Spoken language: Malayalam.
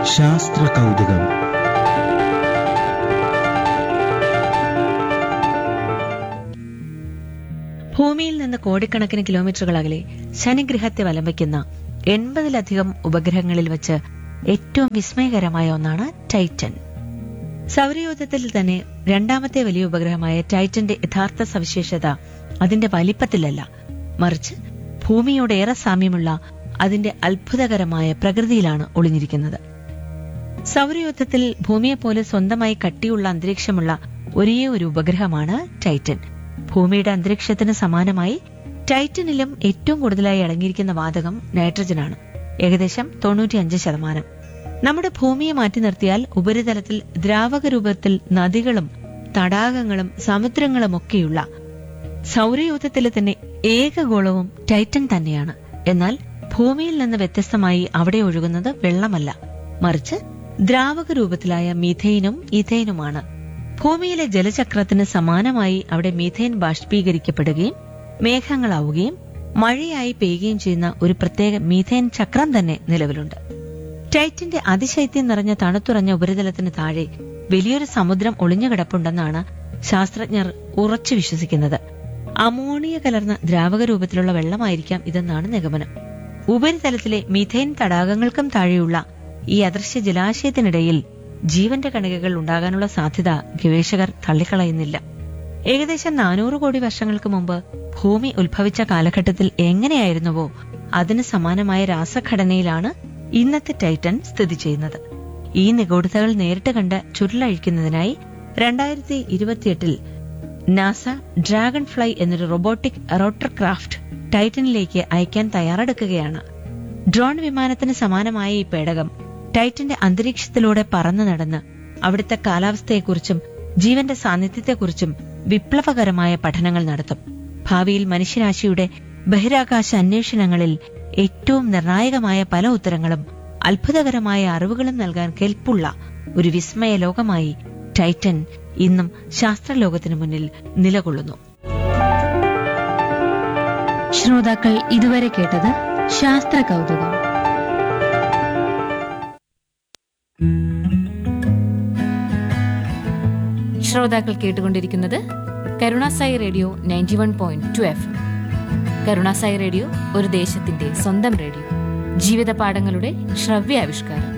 ശാസ്ത്ര കൗതുകം ഭൂമിയിൽ നിന്ന് കോടിക്കണക്കിന് കിലോമീറ്ററുകൾ അകലെ ശനിഗ്രഹത്തെ വലം വയ്ക്കുന്ന എൺപതിലധികം ഉപഗ്രഹങ്ങളിൽ വെച്ച് ഏറ്റവും വിസ്മയകരമായ ഒന്നാണ് ടൈറ്റൻ സൗരയൂഥത്തിൽ തന്നെ രണ്ടാമത്തെ വലിയ ഉപഗ്രഹമായ ടൈറ്റന്റെ യഥാർത്ഥ സവിശേഷത അതിന്റെ വലിപ്പത്തിലല്ല മറിച്ച് ഭൂമിയോട് ഏറെ സാമ്യമുള്ള അതിന്റെ അത്ഭുതകരമായ പ്രകൃതിയിലാണ് ഒളിഞ്ഞിരിക്കുന്നത് സൗരയൂഥത്തിൽ ഭൂമിയെപ്പോലെ സ്വന്തമായി കട്ടിയുള്ള അന്തരീക്ഷമുള്ള ഒരേ ഒരു ഉപഗ്രഹമാണ് ടൈറ്റൻ ഭൂമിയുടെ അന്തരീക്ഷത്തിന് സമാനമായി ടൈറ്റനിലും ഏറ്റവും കൂടുതലായി അടങ്ങിയിരിക്കുന്ന വാതകം നൈട്രജനാണ് ഏകദേശം തൊണ്ണൂറ്റിയഞ്ച് ശതമാനം നമ്മുടെ ഭൂമിയെ മാറ്റി നിർത്തിയാൽ ഉപരിതലത്തിൽ ദ്രാവക രൂപത്തിൽ നദികളും തടാകങ്ങളും സമുദ്രങ്ങളും ഒക്കെയുള്ള സൗരയൂഥത്തിലെ തന്നെ ഏക ഗോളവും ടൈറ്റൻ തന്നെയാണ് എന്നാൽ ഭൂമിയിൽ നിന്ന് വ്യത്യസ്തമായി അവിടെ ഒഴുകുന്നത് വെള്ളമല്ല മറിച്ച് ദ്രാവക രൂപത്തിലായ മീഥെയിനും ഇഥെയിനുമാണ് ഭൂമിയിലെ ജലചക്രത്തിന് സമാനമായി അവിടെ മീഥെയിൻ ബാഷ്പീകരിക്കപ്പെടുകയും മേഘങ്ങളാവുകയും മഴയായി പെയ്യുകയും ചെയ്യുന്ന ഒരു പ്രത്യേക മീഥെയിൻ ചക്രം തന്നെ നിലവിലുണ്ട് ടൈറ്റിന്റെ അതിശൈത്യം നിറഞ്ഞ തണുത്തുറഞ്ഞ ഉപരിതലത്തിന് താഴെ വലിയൊരു സമുദ്രം ഒളിഞ്ഞുകിടപ്പുണ്ടെന്നാണ് ശാസ്ത്രജ്ഞർ ഉറച്ചു വിശ്വസിക്കുന്നത് അമോണിയ കലർന്ന ദ്രാവക രൂപത്തിലുള്ള വെള്ളമായിരിക്കാം ഇതെന്നാണ് നിഗമനം ഉപരിതലത്തിലെ മീഥൈൻ തടാകങ്ങൾക്കും താഴെയുള്ള ഈ അദൃശ്യ ജലാശയത്തിനിടയിൽ ജീവന്റെ കണികകൾ ഉണ്ടാകാനുള്ള സാധ്യത ഗവേഷകർ തള്ളിക്കളയുന്നില്ല ഏകദേശം നാനൂറ് കോടി വർഷങ്ങൾക്ക് മുമ്പ് ഭൂമി ഉത്ഭവിച്ച കാലഘട്ടത്തിൽ എങ്ങനെയായിരുന്നുവോ അതിന് സമാനമായ രാസഘടനയിലാണ് ഇന്നത്തെ ടൈറ്റൻ സ്ഥിതി ചെയ്യുന്നത് ഈ നിഗൂഢതകൾ നേരിട്ട് കണ്ട് ചുരുളഴിക്കുന്നതിനായി രണ്ടായിരത്തി ഇരുപത്തിയെട്ടിൽ നാസ ഡ്രാഗൺ ഫ്ലൈ എന്നൊരു റോബോട്ടിക് റോട്ടർ ക്രാഫ്റ്റ് ടൈറ്റനിലേക്ക് അയക്കാൻ തയ്യാറെടുക്കുകയാണ് ഡ്രോൺ വിമാനത്തിന് സമാനമായ ഈ പേടകം ടൈറ്റന്റെ അന്തരീക്ഷത്തിലൂടെ പറന്നു നടന്ന് അവിടുത്തെ കാലാവസ്ഥയെക്കുറിച്ചും ജീവന്റെ സാന്നിധ്യത്തെക്കുറിച്ചും വിപ്ലവകരമായ പഠനങ്ങൾ നടത്തും ഭാവിയിൽ മനുഷ്യരാശിയുടെ ബഹിരാകാശ അന്വേഷണങ്ങളിൽ ഏറ്റവും നിർണായകമായ പല ഉത്തരങ്ങളും അത്ഭുതകരമായ അറിവുകളും നൽകാൻ കെൽപ്പുള്ള ഒരു വിസ്മയ ലോകമായി ടൈറ്റൻ ഇന്നും ശാസ്ത്രലോകത്തിനു മുന്നിൽ നിലകൊള്ളുന്നു ശ്രോതാക്കൾ ഇതുവരെ കേട്ടത് ശാസ്ത്ര കൗതുകം ശ്രോതാക്കൾ കേട്ടുകൊണ്ടിരിക്കുന്നത് Karunasai radio ninety one point two F Karunasai radio ഒരു ദേശത്തിന്റെ സ്വന്തം റേഡിയോ ജീവിത പാഠങ്ങളുടെ ശ്രവ്യാവിഷ്കാരം